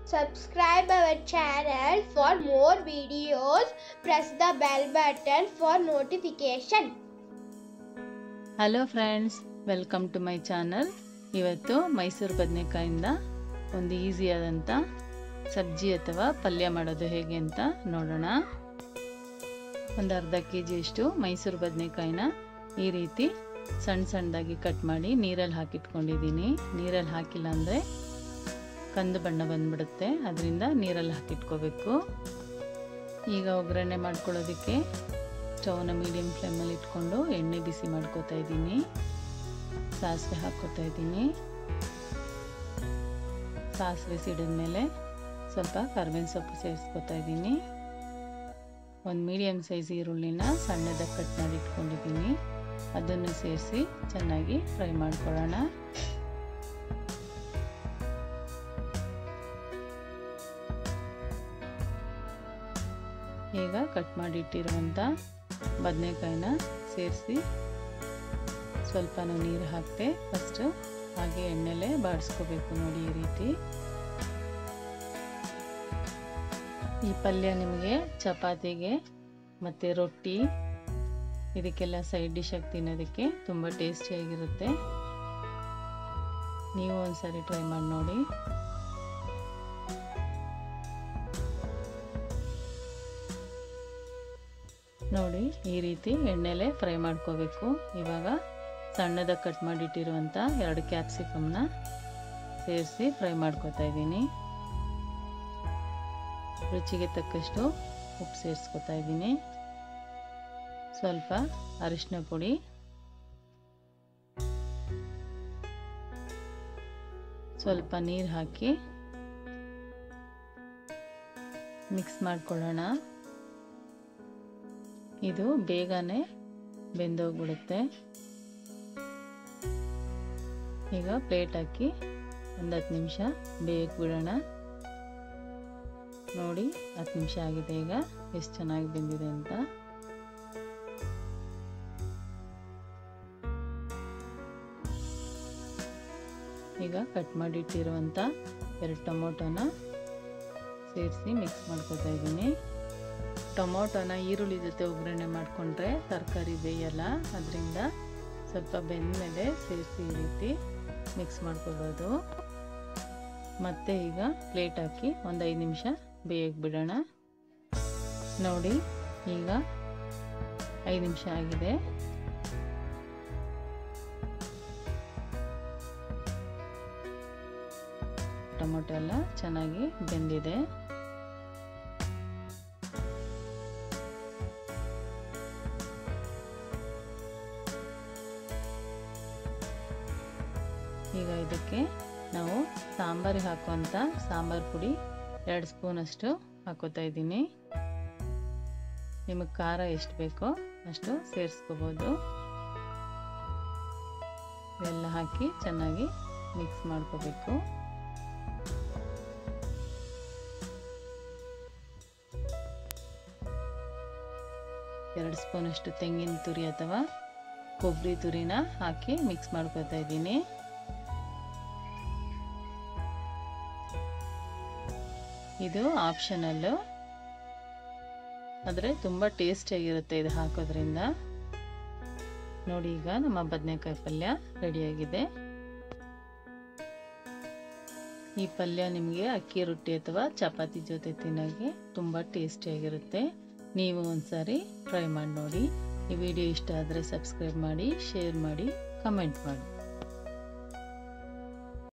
Subscribe our channel for more videos. Press the bell button for notification. Hello friends welcome to my channel ಇವತ್ತು ಮೈಸೂರು ಬದನೆಕಾಯಿಂದ ಒಂದು ಈಸಿಯಾದಂಥ ಸಬ್ಜಿ ಅಥವಾ ಪಲ್ಯ ಮಾಡೋದು ಹೇಗೆ ಅಂತ ನೋಡೋಣ ಒಂದು ಅರ್ಧ ಕೆ ಜಿಯಷ್ಟು ಮೈಸೂರು ಬದನೆಕಾಯಿನ ಈ ರೀತಿ ಸಣ್ಣ ಸಣ್ಣದಾಗಿ ಕಟ್ ಮಾಡಿ ನೀರಲ್ಲಿ ಹಾಕಿಟ್ಕೊಂಡಿದ್ದೀನಿ ನೀರಲ್ಲಿ ಹಾಕಿಲ್ಲ ಅಂದರೆ ಕಂದು ಬಣ್ಣ ಬಂದ್ಬಿಡುತ್ತೆ ಅದರಿಂದ ನೀರಲ್ಲಿ ಹಾಕಿಟ್ಕೋಬೇಕು ಈಗ ಒಗ್ಗರಣೆ ಮಾಡ್ಕೊಳ್ಳೋದಕ್ಕೆ ಸ್ಟವ್ನ ಮೀಡಿಯಮ್ ಫ್ಲೇಮಲ್ಲಿ ಇಟ್ಕೊಂಡು ಎಣ್ಣೆ ಬಿಸಿ ಮಾಡ್ಕೋತಾ ಇದ್ದೀನಿ ಸಾಸಿವೆ ಹಾಕ್ಕೋತಾ ಇದ್ದೀನಿ ಸಾಸಿವೆ ಸಿಡಿದ್ಮೇಲೆ ಸ್ವಲ್ಪ ಕರ್ಬೇವಿನ ಸೊಪ್ಪು ಸೇರಿಸ್ಕೊತಾ ಇದ್ದೀನಿ ಒಂದು ಮೀಡಿಯಮ್ ಸೈಜ್ ಈರುಳ್ಳಿನ ಸಣ್ಣದಾಗಿ ಕಟ್ ಮಾಡಿ ಇಟ್ಕೊಂಡಿದ್ದೀನಿ ಅದನ್ನು ಸೇರಿಸಿ ಚೆನ್ನಾಗಿ ಫ್ರೈ ಮಾಡ್ಕೊಳ್ಳೋಣ ಈಗ ಕಟ್ ಮಾಡಿಟ್ಟಿರುವಂಥ ಬದನೆಕಾಯಿನ ಸೇರಿಸಿ ಸ್ವಲ್ಪನೂ ನೀರು ಹಾಕ್ತೆ ಫಸ್ಟು ಹಾಗೆ ಎಣ್ಣೆಲೆ ಬಾಡಿಸ್ಕೋಬೇಕು ನೋಡಿ ಈ ರೀತಿ ಈ ಪಲ್ಯ ನಿಮಗೆ ಚಪಾತಿಗೆ ಮತ್ತು ರೊಟ್ಟಿ ಇದಕ್ಕೆಲ್ಲ ಸೈಡ್ ಡಿಶ್ ಆಗಿ ತಿನ್ನೋದಕ್ಕೆ ತುಂಬ ಟೇಸ್ಟಿಯಾಗಿರುತ್ತೆ ನೀವು ಒಂದ್ಸರಿ ಟ್ರೈ ಮಾಡಿ ನೋಡಿ ನೋಡಿ ಈ ರೀತಿ ಎಣ್ಣೆಲೆ ಫ್ರೈ ಮಾಡ್ಕೋಬೇಕು ಇವಾಗ ಸಣ್ಣದಾಗಿ ಕಟ್ ಮಾಡಿಟ್ಟಿರುವಂಥ ಎರಡು ಕ್ಯಾಪ್ಸಿಕಮ್ನ ಸೇರಿಸಿ ಫ್ರೈ ಮಾಡ್ಕೋತಾ ಇದ್ದೀನಿ ರುಚಿಗೆ ತಕ್ಕಷ್ಟು ಉಪ್ಪು ಸೇರಿಸ್ಕೊತಾ ಇದ್ದೀನಿ ಸ್ವಲ್ಪ ಅರಿಶಿನ ಪುಡಿ ಸ್ವಲ್ಪ ನೀರು ಹಾಕಿ ಮಿಕ್ಸ್ ಮಾಡ್ಕೊಳ್ಳೋಣ ಇದು ಬೇಗನೆ ಬೆಂದೋಗ್ಬಿಡುತ್ತೆ ಈಗ ಪ್ಲೇಟ್ ಹಾಕಿ ಒಂದು ಹತ್ತು ನಿಮಿಷ ಬೇಯಕ್ಕೆ ಬಿಡೋಣ ನೋಡಿ ಹತ್ತು ನಿಮಿಷ ಆಗಿದೆ ಈಗ ಎಷ್ಟು ಚೆನ್ನಾಗಿ ಬೆಂದಿದೆ ಅಂತ ಈಗ ಕಟ್ ಮಾಡಿಟ್ಟಿರುವಂಥ ಎರಡು ಟೊಮೊಟೊನ ಸೇರಿಸಿ ಮಿಕ್ಸ್ ಮಾಡ್ಕೊತಾ ಇದ್ದೀನಿ ಟೊಮೊಟೊನ ಈರುಳ್ಳಿ ಜೊತೆ ಒಗ್ಗರಣೆ ಮಾಡಿಕೊಂಡ್ರೆ ತರಕಾರಿ ಬೇಯಲ್ಲ ಅದರಿಂದ ಸ್ವಲ್ಪ ಬೆಂದಮೇಲೆ ಸೇರಿಸಿ ಈ ರೀತಿ ಮಿಕ್ಸ್ ಮಾಡ್ಕೋಬೋದು ಮತ್ತೆ ಈಗ ಪ್ಲೇಟ್ ಹಾಕಿ ಒಂದು ಐದು ನಿಮಿಷ ಬೇಯಕ್ಕೆ ಬಿಡೋಣ ನೋಡಿ ಈಗ ಐದು ನಿಮಿಷ ಆಗಿದೆ ಟೊಮೊಟೊ ಎಲ್ಲ ಚೆನ್ನಾಗಿ ಬೆಂದಿದೆ ಈಗ ಇದಕ್ಕೆ ನಾವು ಸಾಂಬಾರಿಗೆ ಹಾಕುವಂಥ ಸಾಂಬಾರು ಪುಡಿ ಎರಡು ಸ್ಪೂನಷ್ಟು ಹಾಕೋತಾ ಇದ್ದೀನಿ ನಿಮಗೆ ಖಾರ ಎಷ್ಟು ಬೇಕೋ ಅಷ್ಟು ಸೇರಿಸ್ಕೋಬೋದು ಇವೆಲ್ಲ ಹಾಕಿ ಚೆನ್ನಾಗಿ ಮಿಕ್ಸ್ ಮಾಡ್ಕೋಬೇಕು ಎರಡು ಸ್ಪೂನಷ್ಟು ತೆಂಗಿನ ತುರಿ ಅಥವಾ ಕೊಬ್ಬರಿ ತುರಿನ ಹಾಕಿ ಮಿಕ್ಸ್ ಮಾಡ್ಕೋತಾ ಇದ್ದೀನಿ ಇದು ಆಪ್ಷನಲ್ಲು ಆದರೆ ತುಂಬ ಟೇಸ್ಟಿಯಾಗಿರುತ್ತೆ ಇದು ಹಾಕೋದ್ರಿಂದ ನೋಡಿ ಈಗ ನಮ್ಮ ಬದನೆಕಾಯಿ ಪಲ್ಯ ರೆಡಿಯಾಗಿದೆ ಈ ಪಲ್ಯ ನಿಮಗೆ ಅಕ್ಕಿ ರೊಟ್ಟಿ ಅಥವಾ ಚಪಾತಿ ಜೊತೆ ತಿನ್ನೋಕ್ಕೆ ತುಂಬ ಟೇಸ್ಟಿಯಾಗಿರುತ್ತೆ ನೀವು ಒಂದ್ಸಾರಿ ಟ್ರೈ ಮಾಡಿ ನೋಡಿ ಈ ವಿಡಿಯೋ ಇಷ್ಟ ಆದರೆ ಸಬ್ಸ್ಕ್ರೈಬ್ ಮಾಡಿ ಶೇರ್ ಮಾಡಿ ಕಮೆಂಟ್ ಮಾಡಿ